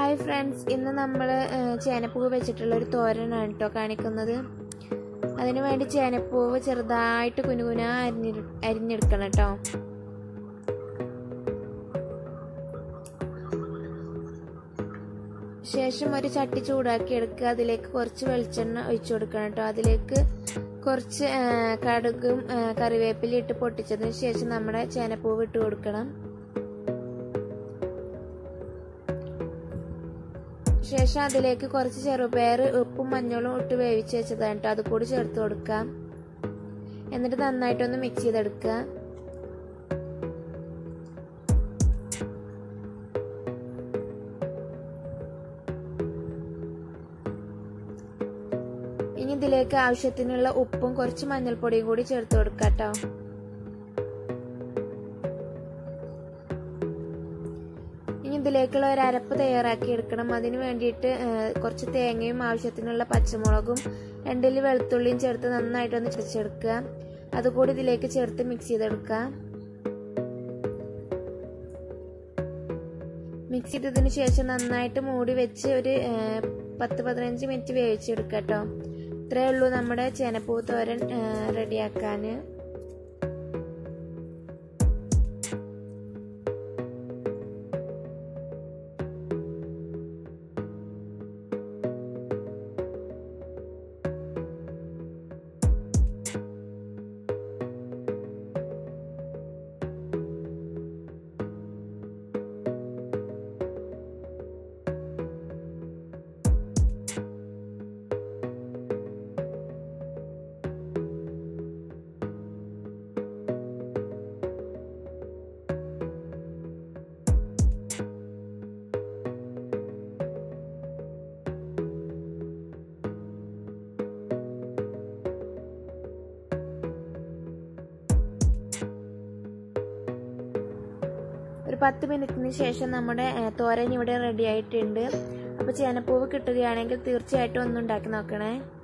hi friends ഇന്ന് നമ്മൾ ചേനപ്പൂവ് വെച്ചിട്ടുള്ള ഒരു തോരനാണ് കേട്ടോ കാണിക്കുന്നത് അതിനു വേണ്ടി ചേനപ്പൂവ് ചെറുതായിട്ട് കുനുകുന അരിഞ്ഞി അരിഞ്ഞെടുക്കണം കേട്ടോ ശേഷം ഒരു ചട്ടി ചൂടാക്കി എടുക്കുക അതിലേക്ക് കുറച്ച് വെളിച്ചെണ്ണ ഒഴിച്ചു കൊടുക്കണം കേട്ടോ അതിലേക്ക് കുറച്ച് കടുകും കറിവേപ്പിലയും ഇട്ട് പൊട്ടിച്ചതിന് ശേഷം നമ്മുടെ ചേനപ്പൂവ് ഇട്ട് കൊടുക്കണം ശേഷം അതിലേക്ക് കുറച്ച് ചെറുപയർ ഉപ്പും മഞ്ഞളും ഇട്ട് വേവിച്ച് വെച്ചതാണ് കേട്ടോ അത് കൂടി ചേർത്ത് കൊടുക്കാം എന്നിട്ട് നന്നായിട്ടൊന്ന് മിക്സ് ചെയ്തെടുക്കുക ഇനി ഇതിലേക്ക് ആവശ്യത്തിനുള്ള ഉപ്പും കുറച്ച് മഞ്ഞൾപ്പൊടിയും കൂടി ചേർത്ത് കൊടുക്കാം കേട്ടോ ഇനി ഇതിലേക്കുള്ള ഒരു അരപ്പ് തയ്യാറാക്കി എടുക്കണം അതിന് വേണ്ടിയിട്ട് കുറച്ച് തേങ്ങയും ആവശ്യത്തിനുള്ള പച്ചമുളകും രണ്ടില് വെളുത്തുള്ളിയും ചേർത്ത് നന്നായിട്ടൊന്ന് ചതച്ചെടുക്കുക അതുകൂടി ഇതിലേക്ക് ചേർത്ത് മിക്സ് ചെയ്തെടുക്കുക മിക്സ് ചെയ്തതിന് ശേഷം നന്നായിട്ട് മൂടി വെച്ച് ഒരു പത്ത് പതിനഞ്ച് മിനിറ്റ് വേവിച്ചെടുക്കുക കേട്ടോ ഇത്രയേ ഉള്ളൂ നമ്മുടെ ചേനപ്പൂ തോരൻ റെഡിയാക്കാൻ ഒരു പത്ത് മിനിറ്റിന് ശേഷം നമ്മുടെ തോരൻ ഇവിടെ റെഡി ആയിട്ടുണ്ട് അപ്പോൾ ചേനപ്പൂവ് കിട്ടുകയാണെങ്കിൽ തീർച്ചയായിട്ടും ഒന്നുണ്ടാക്കി നോക്കണേ